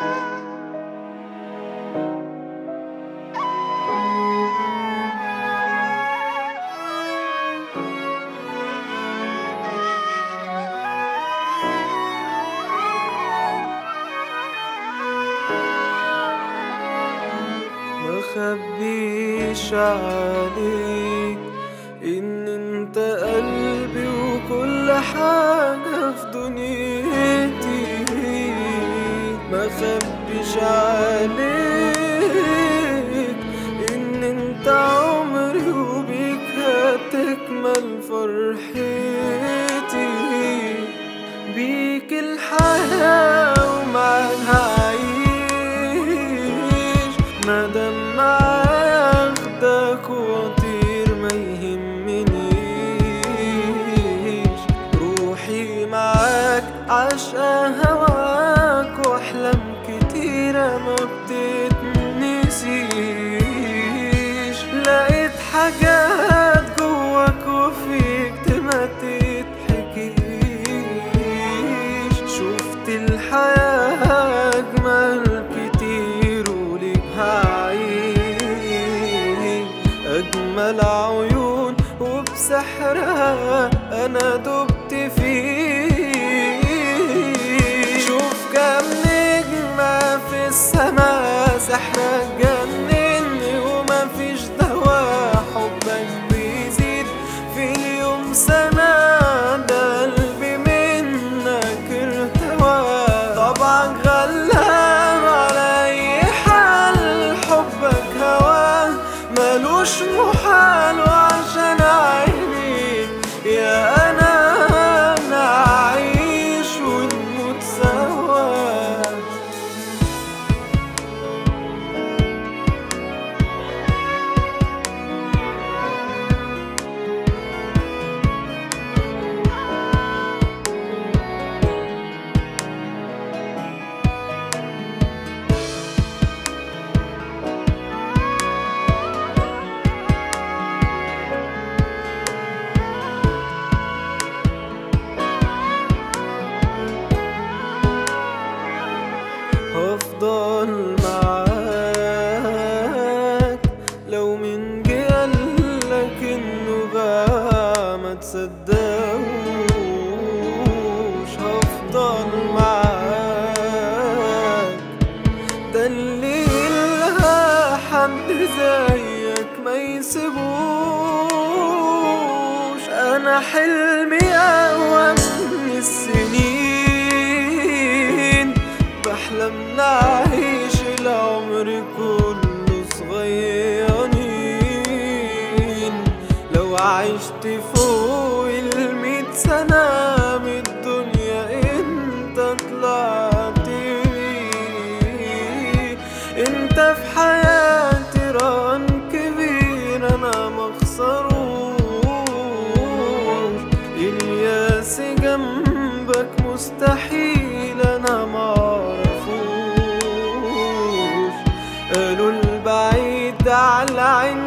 مخبيش عليك ان انت قلبي وكل حاجة في دنيتي مخبيش عليك ان انت عمري وبيك هتكمل فرحتي بيك الحياة ومعاها عيش مادام معايا اخدك واطير ما يهمنيش روحي معاك عشقة هواك واحلام كتيرة ما بتتنسيش لقيت حاجات جواك وفيك ما تتحكيش شفت الحياة أجمل كتير وليك هعيش أجمل عيون وبسحرها أنا دبت فيه شوف كم نجمة في السما سحرك جنني ومفيش دوا حبك بيزيد في اليوم سنة ده قلبي منك ارتوى طبعا غلاب على أي حال حبك هواه ملوش محال وعشان عينيك يا أنا نعيش ونموت سوا هفضل معاك لو من جه قالك انه بقى ما تصدقوش هفضل معاك ده اللي يلها حد زيك ما يسيبوش انا حلمي اقوى من السنين بحلم نعيش العمر كله صغيرين لو عشت فوق الميت سنة من الدنيا انت طلعت بيه انت في حياتي ران كبير انا مخسروش الياس جنبك مستحيل انا معرفوش قالوا البعيد على عين